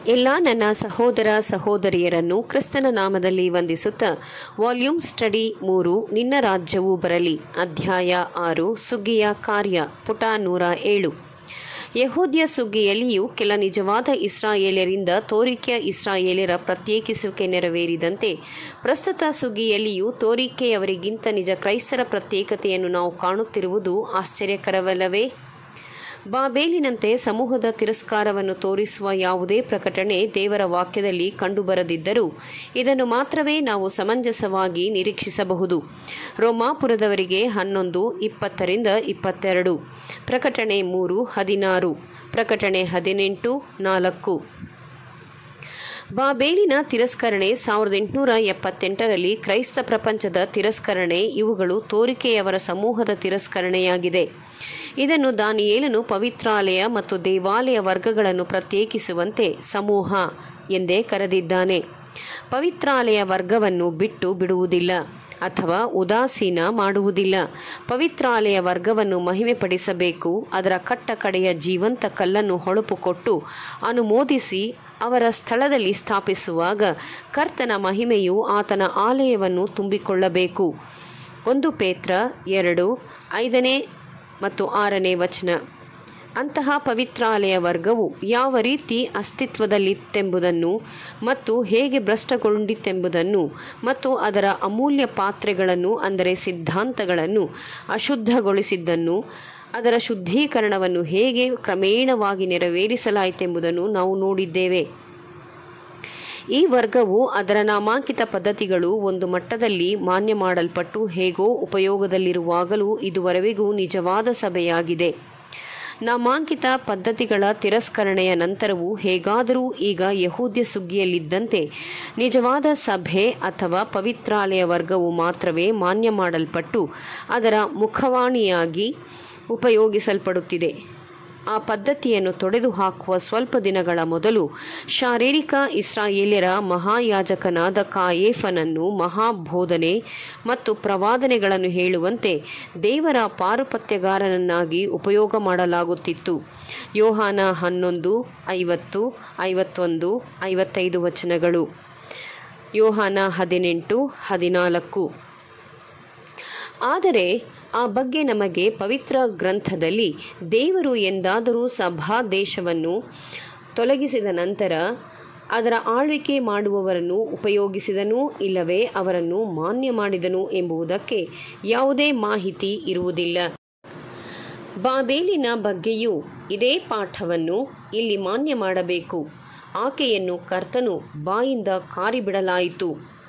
ಎಲ್ಲ ನನ್ನ ಸಹೋದರ ಸಹೋದರಿಯರನ್ನು ಕ್ರಿಸ್ತನ ನಾಮದಲ್ಲಿ ವಂದಿಸುತ್ತಾ ವಾಲ್ಯೂಮ್ ಸ್ಟಡಿ ಮೂರು ನಿನ್ನ ರಾಜ್ಯವು ಬರಲಿ ಅಧ್ಯಾಯ ಆರು ಸುಗ್ಗಿಯ ಕಾರ್ಯ ಪುಟ ನೂರ ಏಳು ಯಹೂದ್ಯ ಸುಗ್ಗಿಯಲ್ಲಿಯೂ ಕೆಲ ನಿಜವಾದ ಇಸ್ರಾಯೇಲ್ಯರಿಂದ ತೋರಿಕೆಯ ಇಸ್ರಾಯೇಲ್ಯರ ಪ್ರತ್ಯೇಕಿಸುವಿಕೆ ನೆರವೇರಿದಂತೆ ಪ್ರಸ್ತುತ ಸುಗ್ಗಿಯಲ್ಲಿಯೂ ತೋರಿಕೆಯವರಿಗಿಂತ ನಿಜ ಕ್ರೈಸ್ತರ ಪ್ರತ್ಯೇಕತೆಯನ್ನು ನಾವು ಕಾಣುತ್ತಿರುವುದು ಆಶ್ಚರ್ಯಕರವಲ್ಲವೇ ಬಾಬೇಲಿನಂತೆ ಸಮೂಹದ ತಿರಸ್ಕಾರವನ್ನು ತೋರಿಸುವ ಯಾವುದೇ ಪ್ರಕಟಣೆ ದೇವರ ವಾಕ್ಯದಲ್ಲಿ ಕಂಡುಬರದಿದ್ದರೂ ಇದನ್ನು ಮಾತ್ರವೇ ನಾವು ಸಮಂಜಸವಾಗಿ ನಿರೀಕ್ಷಿಸಬಹುದು ರೋಮಾಪುರದವರಿಗೆ ಹನ್ನೊಂದು ಇಪ್ಪತ್ತರಿಂದ ಇಪ್ಪತ್ತೆರಡು ಪ್ರಕಟಣೆ ಮೂರು ಹದಿನಾರು ಪ್ರಕಟಣೆ ಹದಿನೆಂಟು ನಾಲ್ಕು ಬಾಬೇಲಿನ ತಿರಸ್ಕರಣೆ ಸಾವಿರದ ಎಂಟುನೂರ ಎಪ್ಪತ್ತೆಂಟರಲ್ಲಿ ಕ್ರೈಸ್ತ ಪ್ರಪಂಚದ ತಿರಸ್ಕರಣೆ ಇವುಗಳು ತೋರಿಕೆಯವರ ಸಮೂಹದ ತಿರಸ್ಕರಣೆಯಾಗಿದೆ ಇದನ್ನು ದಾನಿಯೇಲನು ಪವಿತ್ರಾಲಯ ಮತ್ತು ದೇವಾಲಯ ವರ್ಗಗಳನ್ನು ಪ್ರತ್ಯೇಕಿಸುವಂತೆ ಸಮೂಹ ಎಂದೇ ಕರೆದಿದ್ದಾನೆ ಪವಿತ್ರಾಲಯ ವರ್ಗವನ್ನು ಬಿಟ್ಟು ಬಿಡುವುದಿಲ್ಲ ಅಥವಾ ಉದಾಸೀನ ಮಾಡುವುದಿಲ್ಲ ಪವಿತ್ರಾಲಯ ವರ್ಗವನ್ನು ಮಹಿಮೆಪಡಿಸಬೇಕು ಅದರ ಕಟ್ಟ ಕಡೆಯ ಜೀವಂತ ಕಲ್ಲನ್ನು ಹೊಳಪು ಕೊಟ್ಟು ಅನುಮೋದಿಸಿ ಅವರ ಸ್ಥಳದಲ್ಲಿ ಸ್ಥಾಪಿಸುವಾಗ ಕರ್ತನ ಮಹಿಮೆಯು ಆತನ ಆಲಯವನ್ನು ತುಂಬಿಕೊಳ್ಳಬೇಕು ಒಂದು ಪೇತ್ರ ಎರಡು ಐದನೇ ಮತ್ತು ಆರನೇ ವಚನ ಅಂತಹ ಪವಿತ್ರಾಲಯ ವರ್ಗವು ಯಾವ ರೀತಿ ಅಸ್ತಿತ್ವದಲ್ಲಿತ್ತೆಂಬುದನ್ನು ಮತ್ತು ಹೇಗೆ ಭ್ರಷ್ಟಗೊಂಡಿತೆಂಬುದನ್ನು ಮತ್ತು ಅದರ ಅಮೂಲ್ಯ ಪಾತ್ರೆಗಳನ್ನು ಅಂದರೆ ಸಿದ್ಧಾಂತಗಳನ್ನು ಅಶುದ್ಧಗೊಳಿಸಿದ್ದನ್ನು ಅದರ ಶುದ್ಧೀಕರಣವನ್ನು ಹೇಗೆ ಕ್ರಮೇಣವಾಗಿ ನೆರವೇರಿಸಲಾಯಿತೆಂಬುದನ್ನು ನಾವು ನೋಡಿದ್ದೇವೆ ಈ ವರ್ಗವು ಅದರ ನಾಮಾಂಕಿತ ಪದ್ಧತಿಗಳು ಒಂದು ಮಟ್ಟದಲ್ಲಿ ಮಾನ್ಯ ಮಾಡಲ್ಪಟ್ಟು ಹೇಗೋ ಉಪಯೋಗದಲ್ಲಿರುವಾಗಲೂ ಇದುವರೆವಿಗೂ ನಿಜವಾದ ಸಭೆಯಾಗಿದೆ ನಾಮಾಂಕಿತ ಪದ್ಧತಿಗಳ ತಿರಸ್ಕರಣೆಯ ನಂತರವೂ ಹೇಗಾದರೂ ಈಗ ಯಹೂದ್ಯ ಸುಗ್ಗಿಯಲ್ಲಿದ್ದಂತೆ ನಿಜವಾದ ಸಭೆ ಅಥವಾ ಪವಿತ್ರಾಲಯ ವರ್ಗವು ಮಾತ್ರವೇ ಮಾನ್ಯ ಮಾಡಲ್ಪಟ್ಟು ಅದರ ಮುಖವಾಣಿಯಾಗಿ ಉಪಯೋಗಿಸಲ್ಪಡುತ್ತಿದೆ ಆ ಪದ್ಧತಿಯನ್ನು ತೊಡೆದು ಹಾಕುವ ಸ್ವಲ್ಪ ದಿನಗಳ ಮೊದಲು ಶಾರೀರಿಕ ಇಸ್ರಾಯೇಲ್ಯರ ಮಹಾಯಾಜಕನಾದ ಕಾಯೇಫನನ್ನು ಮಹಾಬೋಧನೆ ಮತ್ತು ಪ್ರವಾದನೆಗಳನ್ನು ಹೇಳುವಂತೆ ದೇವರ ಪಾರುಪತ್ಯಗಾರನನ್ನಾಗಿ ಉಪಯೋಗ ಮಾಡಲಾಗುತ್ತಿತ್ತು ಯೋಹಾನ ಹನ್ನೊಂದು ಐವತ್ತು ಐವತ್ತೊಂದು ಐವತ್ತೈದು ವಚನಗಳು ಯೋಹಾನ ಹದಿನೆಂಟು ಹದಿನಾಲ್ಕು ಆದರೆ ಆ ಬಗ್ಗೆ ನಮಗೆ ಪವಿತ್ರ ಗ್ರಂಥದಲ್ಲಿ ದೇವರು ಎಂದಾದರೂ ಸಭಾದೇಶವನ್ನು ತೊಲಗಿಸಿದ ನಂತರ ಅದರ ಆಳ್ವಿಕೆ ಮಾಡುವವರನ್ನು ಉಪಯೋಗಿಸಿದನೂ ಇಲ್ಲವೇ ಅವರನ್ನು ಮಾನ್ಯ ಮಾಡಿದನು ಎಂಬುದಕ್ಕೆ ಯಾವುದೇ ಮಾಹಿತಿ ಇರುವುದಿಲ್ಲ ಬಾಬೇಲಿನ ಬಗ್ಗೆಯೂ ಇದೇ ಪಾಠವನ್ನು ಇಲ್ಲಿ ಮಾನ್ಯ ಮಾಡಬೇಕು ಆಕೆಯನ್ನು ಕರ್ತನು ಬಾಯಿಂದ ಕಾರಿಬಿಡಲಾಯಿತು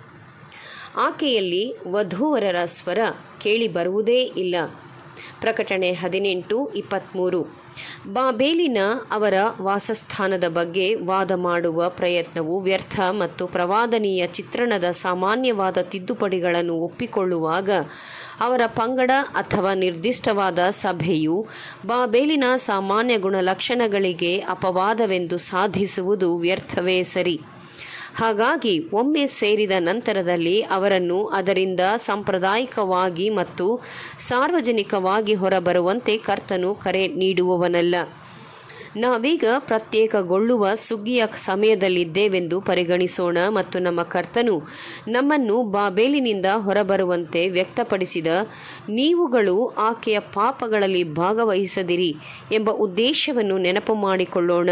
ಆಕೆಯಲ್ಲಿ ವಧೂವರರ ಸ್ವರ ಕೇಳಿ ಬರುವುದೇ ಇಲ್ಲ ಪ್ರಕಟಣೆ ಹದಿನೆಂಟು ಇಪ್ಪತ್ತ್ಮೂರು ಬಾಬೇಲಿನ ಅವರ ವಾಸಸ್ಥಾನದ ಬಗ್ಗೆ ವಾದ ಮಾಡುವ ಪ್ರಯತ್ನವು ವ್ಯರ್ಥ ಮತ್ತು ಪ್ರವಾದನೀಯ ಚಿತ್ರಣದ ಸಾಮಾನ್ಯವಾದ ತಿದ್ದುಪಡಿಗಳನ್ನು ಒಪ್ಪಿಕೊಳ್ಳುವಾಗ ಅವರ ಪಂಗಡ ಅಥವಾ ನಿರ್ದಿಷ್ಟವಾದ ಸಭೆಯು ಬಾಬೇಲಿನ ಸಾಮಾನ್ಯ ಗುಣಲಕ್ಷಣಗಳಿಗೆ ಅಪವಾದವೆಂದು ಸಾಧಿಸುವುದು ವ್ಯರ್ಥವೇ ಸರಿ ಹಾಗಾಗಿ ಒಮ್ಮೆ ಸೇರಿದ ನಂತರದಲ್ಲಿ ಅವರನ್ನು ಅದರಿಂದ ಸಾಂಪ್ರದಾಯಿಕವಾಗಿ ಮತ್ತು ಸಾರ್ವಜನಿಕವಾಗಿ ಹೊರಬರುವಂತೆ ಕರ್ತನು ಕರೆ ನೀಡುವವನಲ್ಲ ನಾವೀಗ ಪ್ರತ್ಯೇಕಗೊಳ್ಳುವ ಸುಗ್ಗಿಯ ಸಮಯದಲ್ಲಿದ್ದೇವೆಂದು ಪರಿಗಣಿಸೋಣ ಮತ್ತು ನಮ್ಮ ಕರ್ತನು ನಮ್ಮನ್ನು ಬಾಬೇಲಿನಿಂದ ಹೊರಬರುವಂತೆ ವ್ಯಕ್ತಪಡಿಸಿದ ನೀವುಗಳು ಆಕೆಯ ಪಾಪಗಳಲ್ಲಿ ಭಾಗವಹಿಸದಿರಿ ಎಂಬ ಉದ್ದೇಶವನ್ನು ನೆನಪು ಮಾಡಿಕೊಳ್ಳೋಣ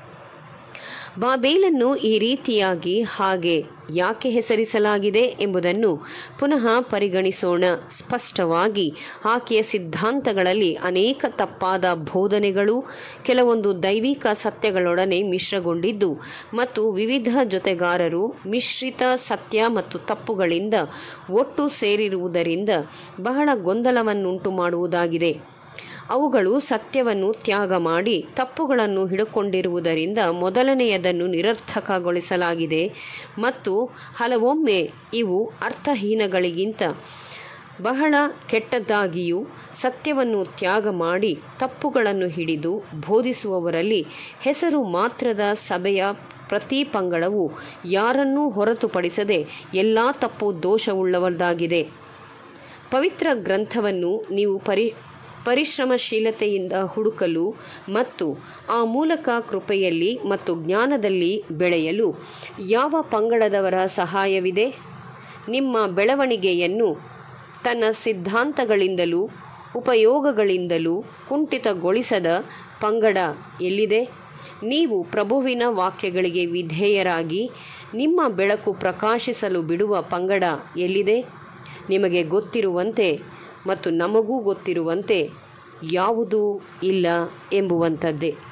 ಬಾಬೇಲನ್ನು ಈ ರೀತಿಯಾಗಿ ಹಾಗೆ ಯಾಕೆ ಹೆಸರಿಸಲಾಗಿದೆ ಎಂಬುದನ್ನು ಪುನಃ ಪರಿಗಣಿಸೋಣ ಸ್ಪಷ್ಟವಾಗಿ ಆಕೆಯ ಸಿದ್ಧಾಂತಗಳಲ್ಲಿ ಅನೇಕ ತಪ್ಪಾದ ಬೋಧನೆಗಳು ಕೆಲವೊಂದು ದೈವಿಕ ಸತ್ಯಗಳೊಡನೆ ಮಿಶ್ರಗೊಂಡಿದ್ದು ಮತ್ತು ವಿವಿಧ ಜೊತೆಗಾರರು ಮಿಶ್ರಿತ ಸತ್ಯ ಮತ್ತು ತಪ್ಪುಗಳಿಂದ ಒಟ್ಟು ಸೇರಿರುವುದರಿಂದ ಬಹಳ ಗೊಂದಲವನ್ನುಂಟು ಮಾಡುವುದಾಗಿದೆ ಅವುಗಳು ಸತ್ಯವನ್ನು ತ್ಯಾಗ ಮಾಡಿ ತಪ್ಪುಗಳನ್ನು ಹಿಡುಕೊಂಡಿರುವುದರಿಂದ ಮೊದಲನೆಯದನ್ನು ನಿರರ್ಥಕಗೊಳಿಸಲಾಗಿದೆ ಮತ್ತು ಹಲವೊಮ್ಮೆ ಇವು ಅರ್ಥಹೀನಗಳಿಗಿಂತ ಬಹಳ ಕೆಟ್ಟದ್ದಾಗಿಯೂ ಸತ್ಯವನ್ನು ತ್ಯಾಗ ಮಾಡಿ ತಪ್ಪುಗಳನ್ನು ಹಿಡಿದು ಬೋಧಿಸುವವರಲ್ಲಿ ಹೆಸರು ಮಾತ್ರದ ಸಭೆಯ ಪ್ರತಿ ಪಂಗಡವು ಯಾರನ್ನೂ ಹೊರತುಪಡಿಸದೆ ಎಲ್ಲ ತಪ್ಪು ದೋಷವುಳ್ಳವದ್ದಾಗಿದೆ ಪವಿತ್ರ ಗ್ರಂಥವನ್ನು ನೀವು ಪರಿ ಪರಿಶ್ರಮಶೀಲತೆಯಿಂದ ಹುಡುಕಲು ಮತ್ತು ಆ ಮೂಲಕ ಕೃಪೆಯಲ್ಲಿ ಮತ್ತು ಜ್ಞಾನದಲ್ಲಿ ಬೆಳೆಯಲು ಯಾವ ಪಂಗಡದವರ ಸಹಾಯವಿದೆ ನಿಮ್ಮ ಬೆಳವಣಿಗೆಯನ್ನು ತನ್ನ ಸಿದ್ಧಾಂತಗಳಿಂದಲೂ ಉಪಯೋಗಗಳಿಂದಲೂ ಕುಂಠಿತಗೊಳಿಸದ ಪಂಗಡ ಎಲ್ಲಿದೆ ನೀವು ಪ್ರಭುವಿನ ವಾಕ್ಯಗಳಿಗೆ ವಿಧೇಯರಾಗಿ ನಿಮ್ಮ ಬೆಳಕು ಪ್ರಕಾಶಿಸಲು ಬಿಡುವ ಪಂಗಡ ಎಲ್ಲಿದೆ ನಿಮಗೆ ಗೊತ್ತಿರುವಂತೆ ಮತ್ತು ನಮಗೂ ಗೊತ್ತಿರುವಂತೆ ಯಾವುದೂ ಇಲ್ಲ ಎಂಬುವಂಥದ್ದೇ